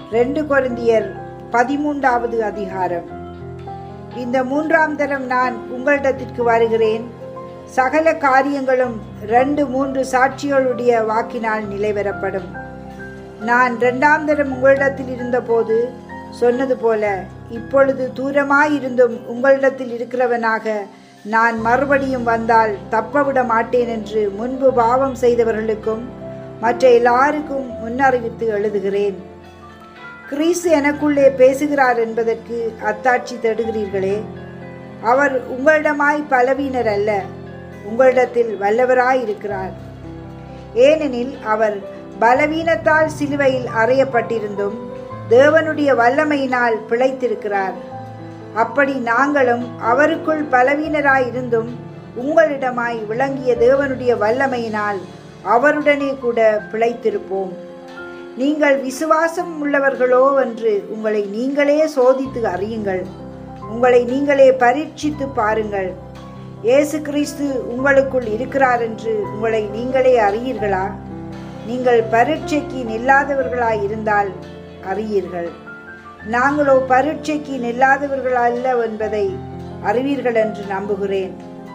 ரெண்டு கொரிந்தியர் பதிமூன்றாவது அதிகாரம் இந்த மூன்றாம் தரம் நான் உங்களிடத்திற்கு வருகிறேன் சகல காரியங்களும் ரெண்டு மூன்று சாட்சிகளுடைய வாக்கினால் நிலைவரப்படும் நான் இரண்டாம் தரம் உங்களிடத்தில் இருந்தபோது சொன்னது போல இப்பொழுது தூரமாயிருந்தும் உங்களிடத்தில் இருக்கிறவனாக நான் மறுபடியும் வந்தால் தப்பவிட மாட்டேன் என்று முன்பு பாவம் செய்தவர்களுக்கும் மற்ற எல்லாருக்கும் முன்னறிவித்து எழுதுகிறேன் கிறிஸ்து எனக்குள்ளே பேசுகிறார் என்பதற்கு அத்தாட்சி தேடுகிறீர்களே அவர் உங்களிடமாய் பலவீனர் அல்ல உங்களிடத்தில் வல்லவராய் இருக்கிறார் ஏனெனில் அவர் பலவீனத்தால் சிலுவையில் அறையப்பட்டிருந்தும் தேவனுடைய வல்லமையினால் பிழைத்திருக்கிறார் அப்படி நாங்களும் அவருக்குள் பலவீனராயிருந்தும் உங்களிடமாய் விளங்கிய தேவனுடைய வல்லமையினால் அவருடனே கூட பிழைத்திருப்போம் நீங்கள் விசுவாசம் உள்ளவர்களோ என்று உங்களை நீங்களே சோதித்து அறியுங்கள் உங்களை நீங்களே பரீட்சித்து பாருங்கள் இயேசு கிறிஸ்து உங்களுக்குள் இருக்கிறார் என்று உங்களை நீங்களே அறியீர்களா நீங்கள் பரீட்சைக்கு நில்லாதவர்களாய் இருந்தால் அறியீர்கள் நாங்களோ பரீட்சைக்கு நில்லாதவர்கள் அல்ல என்பதை அறிவீர்கள் என்று நம்புகிறேன்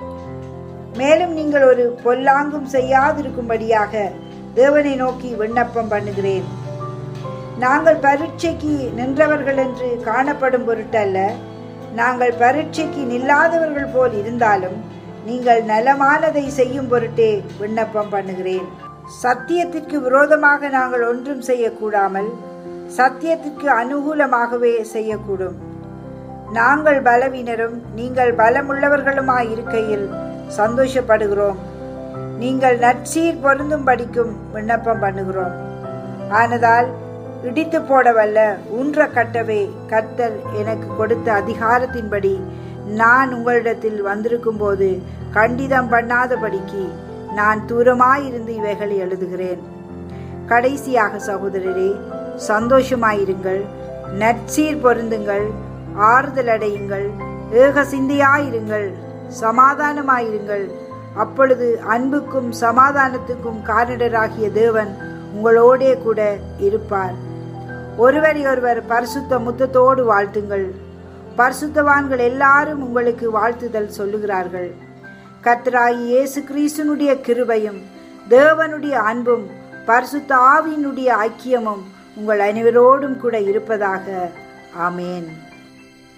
மேலும் நீங்கள் ஒரு பொல்லாங்கும் செய்யாதிருக்கும்படியாக தேவனை நோக்கி விண்ணப்பம் பண்ணுகிறேன் நாங்கள் பரீட்சைக்கு நின்றவர்கள் என்று காணப்படும் பொருட்டல்ல நாங்கள் பரீட்சைக்கு நில்லாதவர்கள் போல் இருந்தாலும் நீங்கள் நலமானதை செய்யும் பொருட்டே விண்ணப்பம் பண்ணுகிறேன் சத்தியத்திற்கு விரோதமாக நாங்கள் ஒன்றும் செய்யக்கூடாமல் சத்தியத்திற்கு அனுகூலமாகவே செய்யக்கூடும் நாங்கள் பலவீனரும் நீங்கள் பலமுள்ளவர்களுமாய் இருக்கையில் சந்தோஷப்படுகிறோம் நீங்கள் நற்சீர் பொருந்தும் படிக்கும் விண்ணப்பம் பண்ணுகிறோம் ஆனதால் இடித்து போடவல்ல ஊன்ற கட்டவே கர்த்தர் எனக்கு கொடுத்த அதிகாரத்தின்படி நான் உங்களிடத்தில் வந்திருக்கும் போது கண்டிதம் பண்ணாதபடிக்கு நான் தூரமாயிருந்து இவைகளை எழுதுகிறேன் கடைசியாக சகோதரரே சந்தோஷமாயிருங்கள் நற்சீர் பொருந்துங்கள் ஆறுதல் அடையுங்கள் ஏக சிந்தையாயிருங்கள் சமாதானமாயிருங்கள் அப்பொழுது அன்புக்கும் சமாதானத்துக்கும் காரணராகிய தேவன் உங்களோடே கூட இருப்பார் ஒருவரை ஒருவர் பரிசுத்த முத்தத்தோடு வாழ்த்துங்கள் பரிசுத்தவான்கள் எல்லாரும் உங்களுக்கு வாழ்த்துதல் சொல்லுகிறார்கள் கர்த்தராகி இயேசு கிறிஸ்துனுடைய கிருபையும் தேவனுடைய அன்பும் பரிசுத்த ஆவியினுடைய ஐக்கியமும் உங்கள் அனைவரோடும் கூட இருப்பதாக ஆமேன்